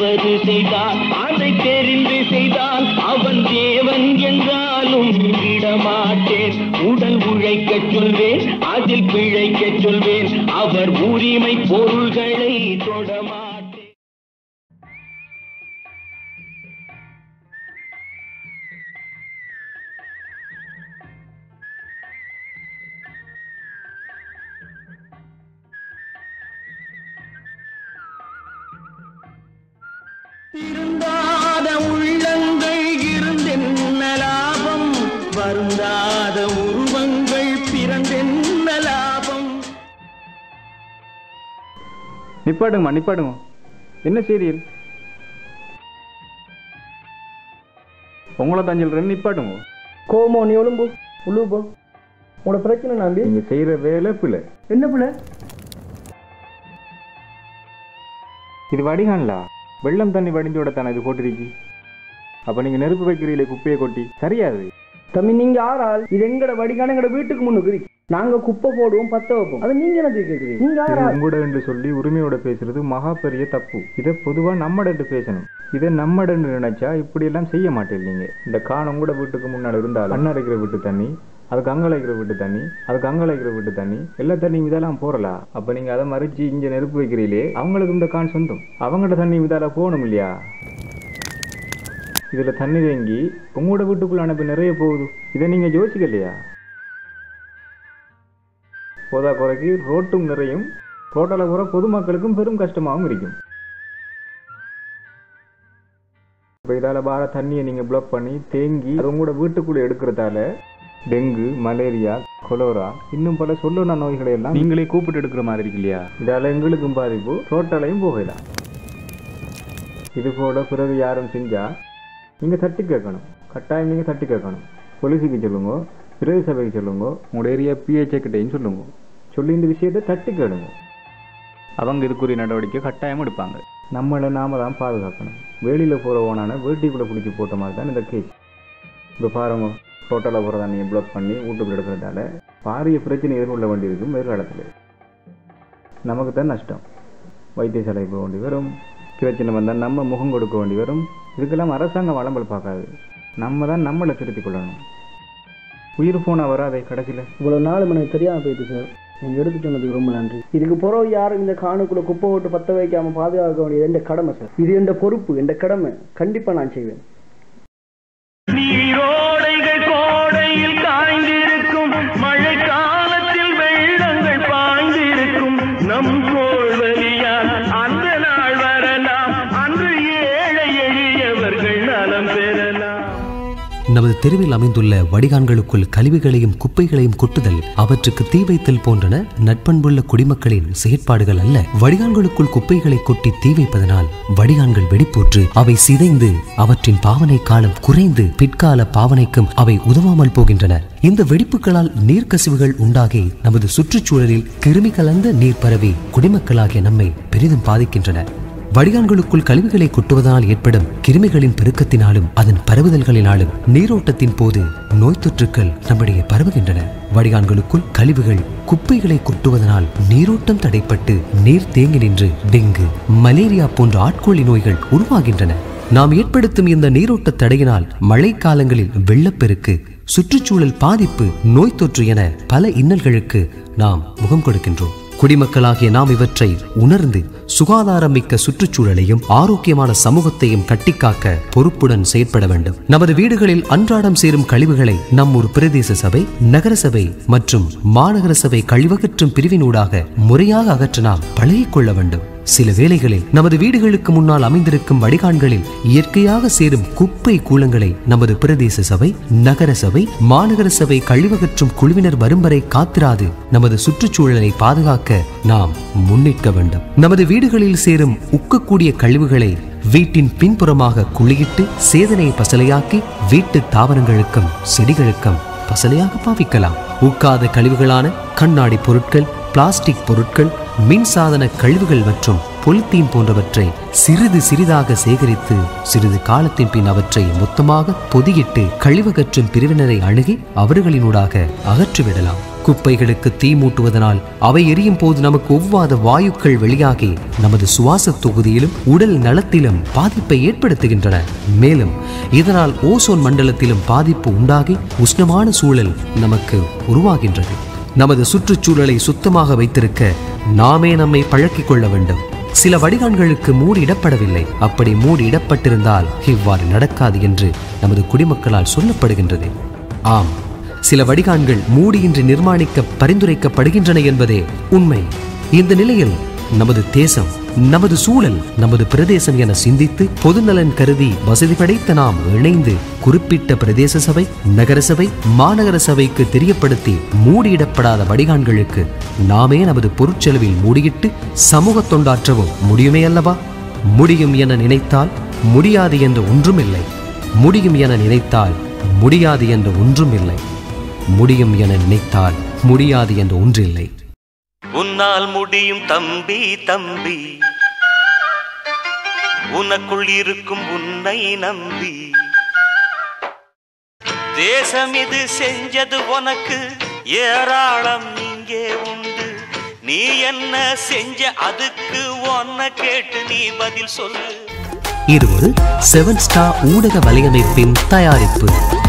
தவறு செய்தால் அதை தெரிந்து செய்தால் அவன் தேவன் என்றாலும் விடமாட்டேன் உடல் உழைக்கச் சொல்வேன் அதில் பிழைக்கச் சொல்வேன் அவர் உரிமை பொருள்களை தொடமாட்டேன் திருந்தாத உள்ளங்கள் இருந்தென்ன லாபம் வருந்தாத உருவங்கள் பிறந்தென்ன லாபம் நிப்பாட்டுங்கம்மா நிப்பாட்டுங்க என்ன சீரியல் உங்களை தான் சொல்கிறேன் நிப்பாட்டுங்க கோமோ நீ ஒழும்பு உள்ளு போ உங்களோட பிரச்சனை நம்பி நீங்கள் செய்கிற வேலை பிள்ளை என்ன பிள்ளை இது வடிகான்லா வெள்ளம் தண்ணி வடிஞ்சோட தானே இது போட்டிருக்கி அப்போ நீங்கள் நெருப்பு வைக்கிறீங்களே குப்பையை கொட்டி சரியாது தம்பி நீங்க ஆறாள் இது எங்கட வடிகான எங்கட வீட்டுக்கு முன்னுக்கு இருக்கு நாங்க குப்பை போடுவோம் பத்த வைப்போம் அது நீங்க என்ன கேக்குறீங்க நீங்க இது ஆறாள் உங்களோட என்று சொல்லி உரிமையோட பேசுறது மகா பெரிய தப்பு இதை பொதுவாக நம்மடன்ட்டு பேசணும் இதை நம்மடன்னு நினைச்சா இப்படியெல்லாம் செய்ய மாட்டேன் நீங்கள் இந்த காணம் கூட வீட்டுக்கு முன்னால் இருந்தால் அண்ணன் அரைக்கிற வீட்டு தண்ணி அதுக்கு அங்கே அழைக்கிற வீட்டு தண்ணி அதுக்கு அங்கே அழைக்கிற வீட்டு தண்ணி எல்லா தண்ணியும் இதெல்லாம் போறலாம் அப்போ நீங்கள் அதை மறைச்சு இங்கே நெருப்பு வைக்கிறீங்களே அவங்களுக்கு இந்த கான் சொந்தம் அவங்கள்ட்ட தண்ணி இதால போகணும் இல்லையா இதில் தண்ணி தேங்கி உங்களோட வீட்டுக்குள்ள அனுப்பி நிறைய போகுது இதை நீங்கள் யோசிக்கலையா போதா குறைக்கு ரோட்டும் நிறையும் ரோட்டில் போகிற பொதுமக்களுக்கும் பெரும் கஷ்டமாகவும் இருக்கும் இப்போ இதால் பார தண்ணியை நீங்கள் பிளாக் பண்ணி தேங்கி அது உங்களோட வீட்டுக்குள்ளே எடுக்கிறதால டெங்கு மலேரியா கொலோரா இன்னும் பல சொல்லுன நோய்களை எல்லாம் நீங்களே கூப்பிட்டு எடுக்கிற மாதிரி இருக்கு இல்லையா இதால் எங்களுக்கும் பாதிப்பு ரோட்டாலையும் போகலாம் இது போல பிறகு யாரும் செஞ்சா நீங்கள் தட்டி கேட்கணும் கட்டாயம் நீங்கள் தட்டி கேட்கணும் போலீஸுக்கு சொல்லுங்க பிரதேச சபைக்கு சொல்லுங்க உங்களோட ஏரியா பிஹெச்ஏ கிட்டையும் சொல்லுங்க சொல்லி இந்த விஷயத்தை தட்டி கேளுங்க அவங்க இதுக்குரிய நடவடிக்கை கட்டாயம் எடுப்பாங்க நம்மளை நாம தான் பாதுகாக்கணும் வெளியில் போகிற ஓனான வேட்டிக்குள்ளே பிடிச்சி போட்ட மாதிரி தான் இந்த கேஸ் இப்போ பாருங்க டோட்டலாக போகிற தண்ணியை பிளாக் பண்ணி வீட்டுக்குள்ள எடுக்கிறதால பாரிய பிரச்சனை எதிர்கொள்ள வேண்டியிருக்கும் எதிர்காலத்தில் நமக்கு தான் நஷ்டம் வைத்தியசாலை போக வேண்டி வரும் பிரச்சனை வந்தால் நம்ம முகம் கொடுக்க வேண்டி வரும் இதுக்கெல்லாம் அரசாங்கம் வளம்பல் பார்க்காது நம்ம தான் நம்மளை திருத்திக் கொள்ளணும் உயிர் போனால் வராதே கடைசியில் இவ்வளவு நாள் எனக்கு தெரியாம போயிட்டு சார் நீங்க எடுத்து சொன்னதுக்கு ரொம்ப நன்றி இதுக்கு பிறகு யாரும் இந்த காணுக்குள்ள குப்பை போட்டு பத்த வைக்காம பாதுகாக்க வேண்டியது எந்த கடமை சார் இது எந்த பொறுப்பு எந்த கடமை கண்டிப்பா நான் செய்வேன் நீரோடைகள் கோடையில் காய்ந்திருக்கும் மழை காலத்தில் வெள்ளங்கள் பாய்ந்திருக்கும் நம் கோள்வழியால் அந்த நாள் வரலாம் அன்று ஏழை எளியவர்கள் நலம் பெறலாம் நமது தெருவில் அமைந்துள்ள வடிகான்களுக்குள் கழிவுகளையும் குப்பைகளையும் கொட்டுதல் அவற்றுக்கு தீ வைத்தல் போன்றன நட்பண்புள்ள குடிமக்களின் செயற்பாடுகள் அல்ல வடிகான்களுக்குள் குப்பைகளை கொட்டி தீ வைப்பதனால் வடிகான்கள் வெடிப்புற்று அவை சிதைந்து அவற்றின் பாவனை காலம் குறைந்து பிற்கால பாவனைக்கும் அவை உதவாமல் போகின்றன இந்த வெடிப்புகளால் நீர்க்கசிவுகள் உண்டாகி நமது சுற்றுச்சூழலில் கிருமி கலந்த நீர் பரவி குடிமக்களாகிய நம்மை பெரிதும் பாதிக்கின்றன வடிகான்களுக்குள் கழிவுகளை கொட்டுவதனால் ஏற்படும் கிருமிகளின் பெருக்கத்தினாலும் அதன் பரவுதல்களினாலும் நீரோட்டத்தின் போது நோய் தொற்றுக்கள் நம்மிடையே பரவுகின்றன வடிகான்களுக்குள் கழிவுகள் குப்பைகளை கொட்டுவதனால் நீரோட்டம் தடைப்பட்டு நீர் தேங்கி நின்று டெங்கு மலேரியா போன்ற ஆட்கொள்ளி நோய்கள் உருவாகின்றன நாம் ஏற்படுத்தும் இந்த நீரோட்ட தடையினால் மழை காலங்களில் வெள்ளப்பெருக்கு சுற்றுச்சூழல் பாதிப்பு நோய் தொற்று என பல இன்னல்களுக்கு நாம் முகம் கொடுக்கின்றோம் குடிமக்களாகிய நாம் இவற்றை உணர்ந்து சுகாதாரம் மிக்க சுற்றுச்சூழலையும் ஆரோக்கியமான சமூகத்தையும் கட்டிக்காக்க பொறுப்புடன் செயற்பட வேண்டும் நமது வீடுகளில் அன்றாடம் சேரும் கழிவுகளை நம் ஒரு பிரதேச சபை நகர சபை மற்றும் மாநகர சபை கழிவகற்றும் பிரிவினூடாக முறையாக அகற்ற நாம் பழகிக் கொள்ள வேண்டும் சில வேளைகளில் நமது வீடுகளுக்கு முன்னால் அமைந்திருக்கும் வடிகான்களில் இயற்கையாக சேரும் குப்பை கூலங்களை நமது பிரதேச சபை நகர சபை மாநகர சபை கழிவகற்றும் குழுவினர் வரும் வரை காத்திராது நமது சுற்றுச்சூழலை பாதுகாக்க நாம் முன்னிற்க வேண்டும் நமது வீடுகளில் சேரும் உக்கக்கூடிய கழிவுகளை வீட்டின் பின்புறமாக குழியிட்டு சேதனை பசலையாக்கி வீட்டு தாவரங்களுக்கும் செடிகளுக்கும் பசலையாக பாவிக்கலாம் உக்காத கழிவுகளான கண்ணாடி பொருட்கள் பிளாஸ்டிக் பொருட்கள் மின்சாதன கழிவுகள் மற்றும் பொலித்தீன் போன்றவற்றை சிறிது சிறிதாக சேகரித்து சிறிது காலத்தின் பின் அவற்றை மொத்தமாக பொதியிட்டு கழிவகற்றும் பிரிவினரை அணுகி அவர்களினூடாக அகற்றிவிடலாம் குப்பைகளுக்கு தீ மூட்டுவதனால் அவை எரியும் போது நமக்கு ஒவ்வாத வாயுக்கள் வெளியாகி நமது சுவாச தொகுதியிலும் உடல் நலத்திலும் பாதிப்பை ஏற்படுத்துகின்றன மேலும் இதனால் ஓசோன் மண்டலத்திலும் பாதிப்பு உண்டாகி உஷ்ணமான சூழல் நமக்கு உருவாகின்றது நமது சுற்றுச்சூழலை சுத்தமாக வைத்திருக்க நாமே நம்மை பழக்கிக் கொள்ள வேண்டும் சில வடிகான்களுக்கு மூடி இடப்படவில்லை அப்படி மூடி இடப்பட்டிருந்தால் இவ்வாறு நடக்காது என்று நமது குடிமக்களால் சொல்லப்படுகின்றது ஆம் சில வடிகான்கள் மூடியின்றி நிர்மாணிக்க பரிந்துரைக்கப்படுகின்றன என்பதே உண்மை இந்த நிலையில் நமது தேசம் நமது சூழல் நமது பிரதேசம் என சிந்தித்து பொதுநலன் கருதி வசதி படைத்த நாம் இணைந்து குறிப்பிட்ட பிரதேச சபை நகர சபை மாநகர சபைக்கு தெரியப்படுத்தி மூடியிடப்படாத வடிகான்களுக்கு நாமே நமது பொருட்செலவில் மூடியிட்டு சமூக தொண்டாற்றவும் முடியுமே அல்லவா முடியும் என நினைத்தால் முடியாது என்று ஒன்றுமில்லை முடியும் என நினைத்தால் முடியாது என்று ஒன்றும் இல்லை முடியும் என நினைத்தால் முடியாது என்று ஒன்றில்லை உன்னால் முடியும் தம்பி தம்பி உனக்குள் இருக்கும் உன்னை நம்பி தேசம் இது செஞ்சது உனக்கு ஏராளம் இங்கே உண்டு நீ என்ன செஞ்ச அதுக்கு உன்னை கேட்டு நீ பதில் சொல்லு இது ஒரு செவன் ஸ்டார் ஊடக வலையமைப்பின் தயாரிப்பு